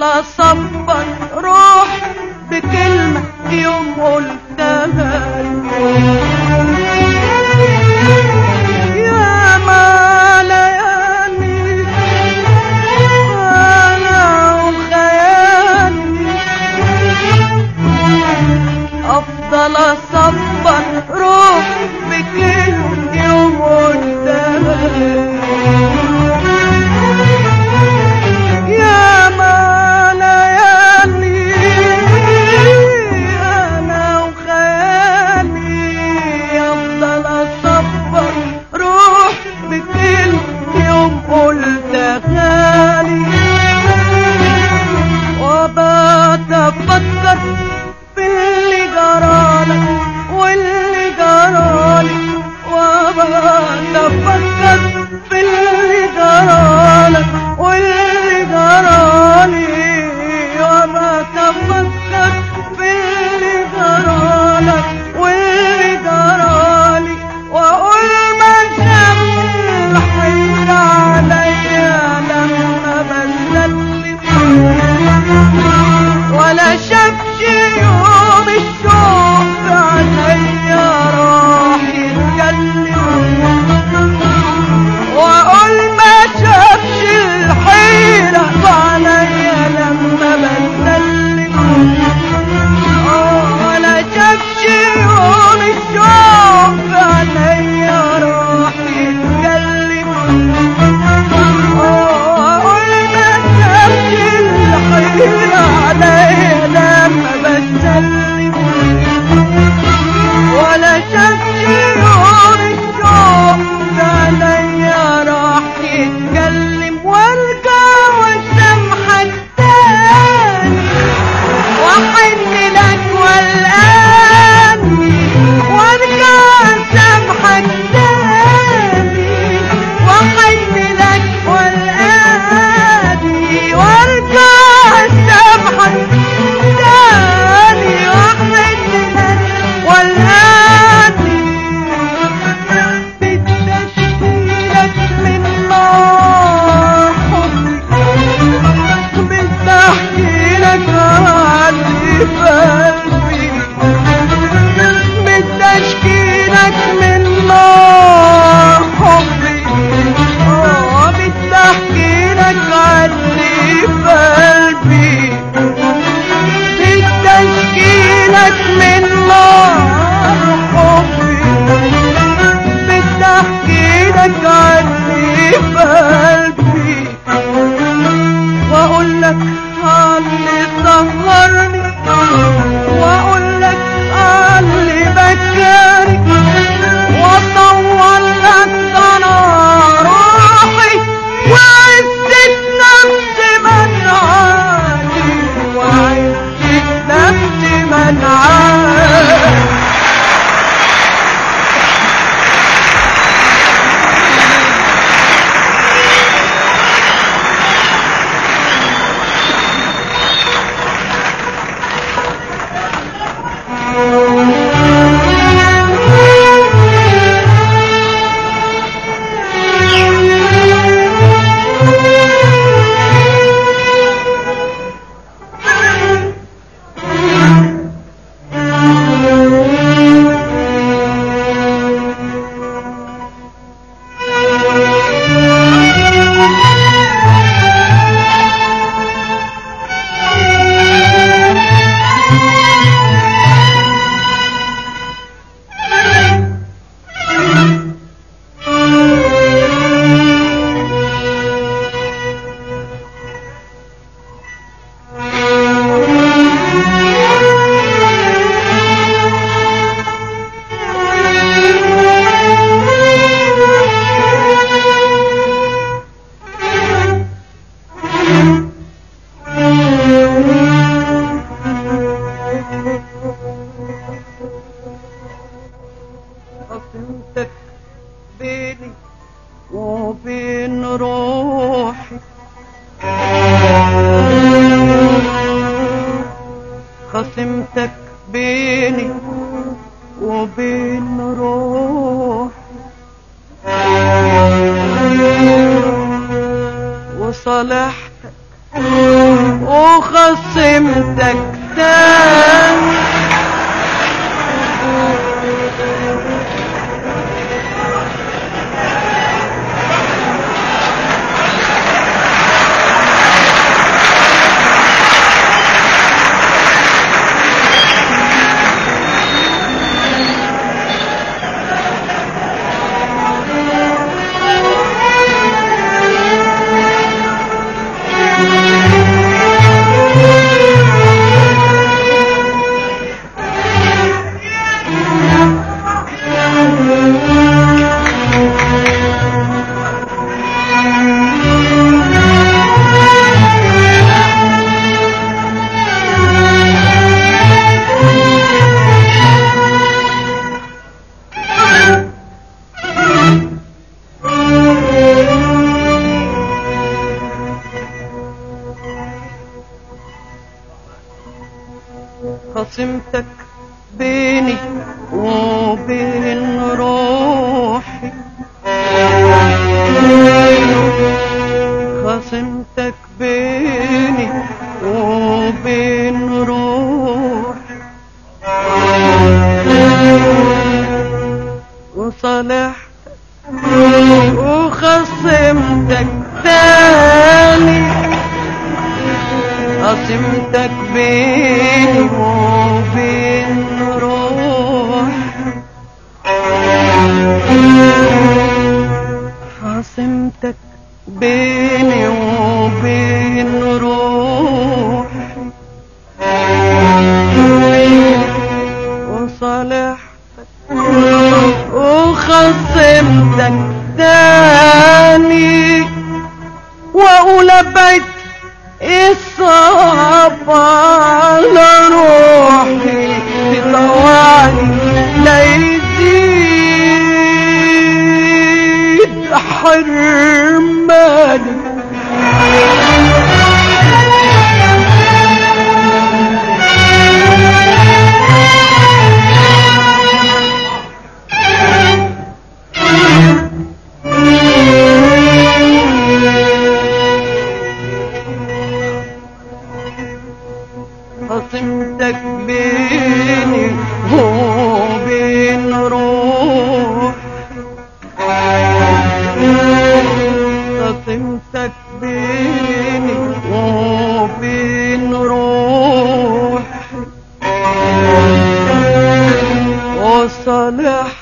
افضل اصبر روح بكلمة يوم قلتها يا ما ليالي انا وخيالي افضل اصبر روح بكلمة يوم قلتها يا ما ليالي انا وخيالي افضل اصبر روح بكل يوم قلت غالي وبتفكر في اللي جرالك واللي جرالي وبتفكر في اللي جرالك واللي جرالي وبتفكر في اللي جرالك واللي جرالي واقول ما شافش الحيرة عليا لما بسلم ولا شافش يوم الشوق عليا راح يتكلم واقول ما شافش الحيرة عليا لما بسلم آه، ولا شافش يوم الشوق عليا راح يتكلم آه، واقول ما شافش الحيرة عليا لما بسلم ولا شافش يوم الشوق عليا راح يتكلم وارجع واسامحك تاني واحن لك والاني وارجع اسامحك تاني واحن لك والاني وارجع اسامحك تاني واحن لك والاني بتشكيلك من نار حبي بتحكي لك عني في قلبي بتشكيلك من نار حبي اه بتحكي لك عني في قلبي بتشكيلك من نار حبي بتحكي لك عني في قلبي واقول لك عني سهرني واقول لك عني بكاني واصور لك انا روحي وعزة نفسي منعاني وعزة نفسي منعاني قسمتك بيني وبين روحي خصمتك بيني وبين روحي وصالحتك وخصمتك تاني خصمتك بيني وبين روحي خصمتك بيني وبين روحي وصالحتك وخصمتك تاني خصمتك بيني وبين روحي خصمتك بيني وبين روحي وصالحتك وخصمتك تاني واقول ابعد الصعب على روحي تطوعني لا يزيد حرماني خصمتك بيني وبين روح خصمتك بيني وبين روح وصالحتك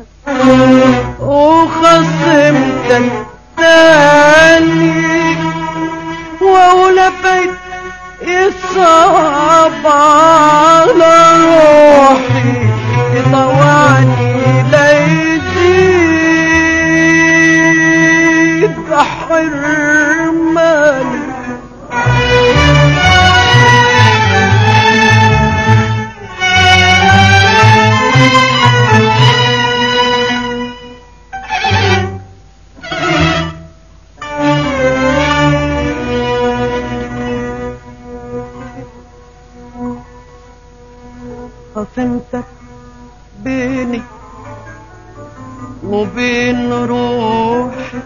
وخصمتك تاني وأولبيت الصعب على روحي يطوعني لا يزيد حرماني خصمتك بيني وبين روحي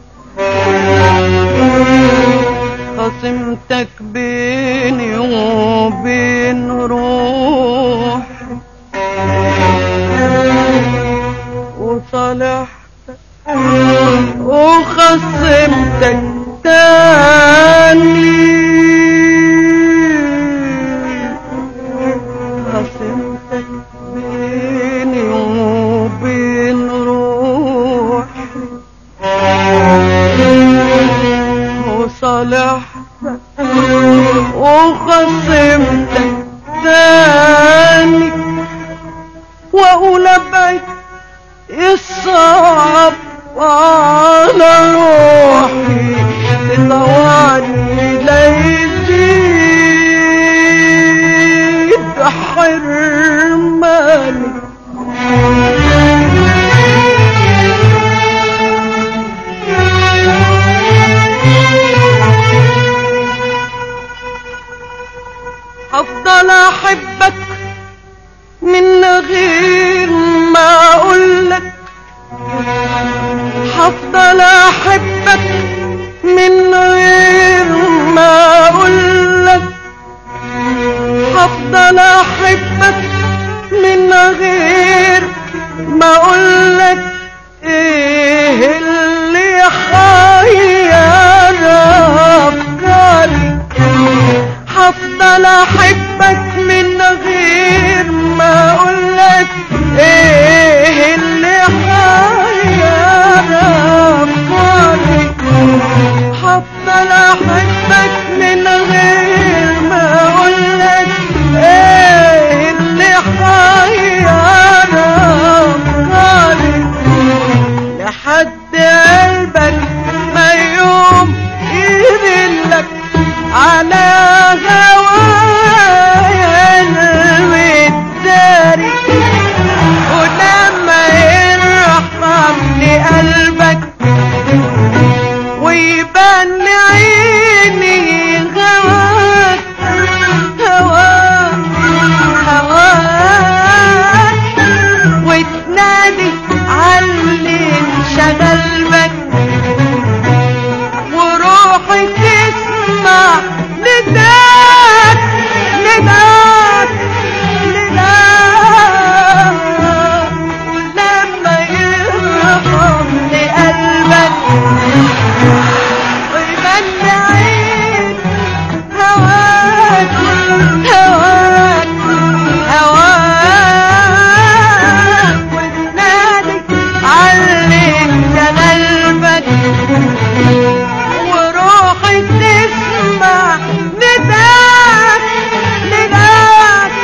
خصمتك بيني وبين روحي وصالحتك وخصمتك تاني خصمتك بيني وبين روحي وصالحتك وخصمتك تاني واقول ابعد الصعب على روحي تطوعني لا يزيد حرماني هفضل احبك من غير ما اقولك هفضل احبك من غير ما افضل احبك من غير ما اقولك ايه اللي حيرك خالص لحد قلبك ما يوم يذلك على هوايا المداري ولما يرحم لقلبك ويبان لعيني هواك هواك هواك وتنادي علي انشغل بك وروحي تسمع نداك نداك نداك ولما يرحم لقلبك ويبان عين هواك هواك هواك وتنادي علي انت قلبك وروحي تسمع نداك نداك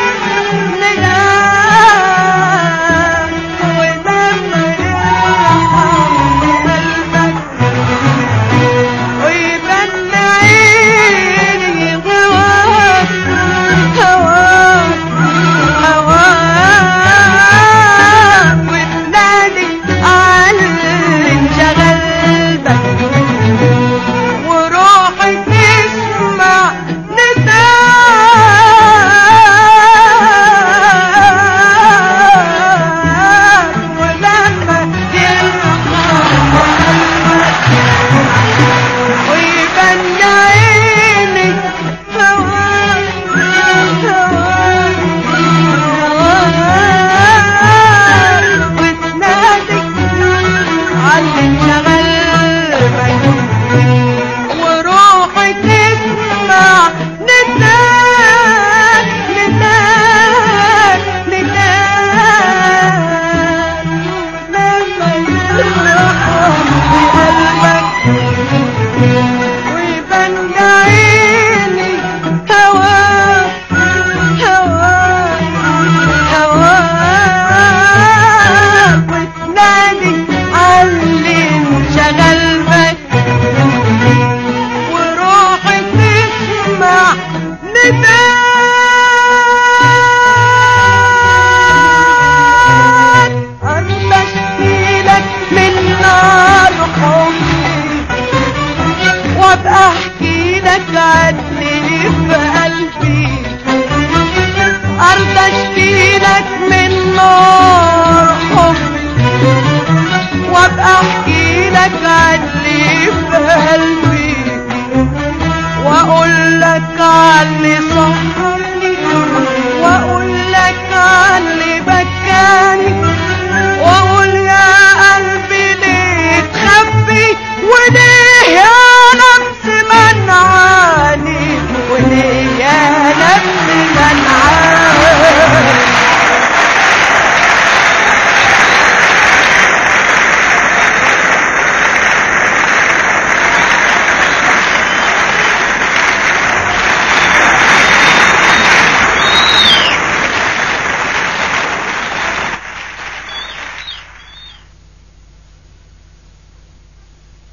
نداك ولما يرحم قلبك ويبان عيني هواك هواك هواك وتنادي على انشغل بك وروحي تسمع نداك ولما يرحم قلبك ويبان عيني هواك هواك هواك وتنادي علي انشغل وروحي تسمع نداك نداك نداك لما يرحم بقلبك ويبان عيني هواك هواك هواك وتنادي علي انشغل بك وروحي تسمع نداك أرضى اشكيلك من نار حبي وابقى احكي لك عني في قلبي ارضى اشكي لك من نار حبي وابقى احكي لك عني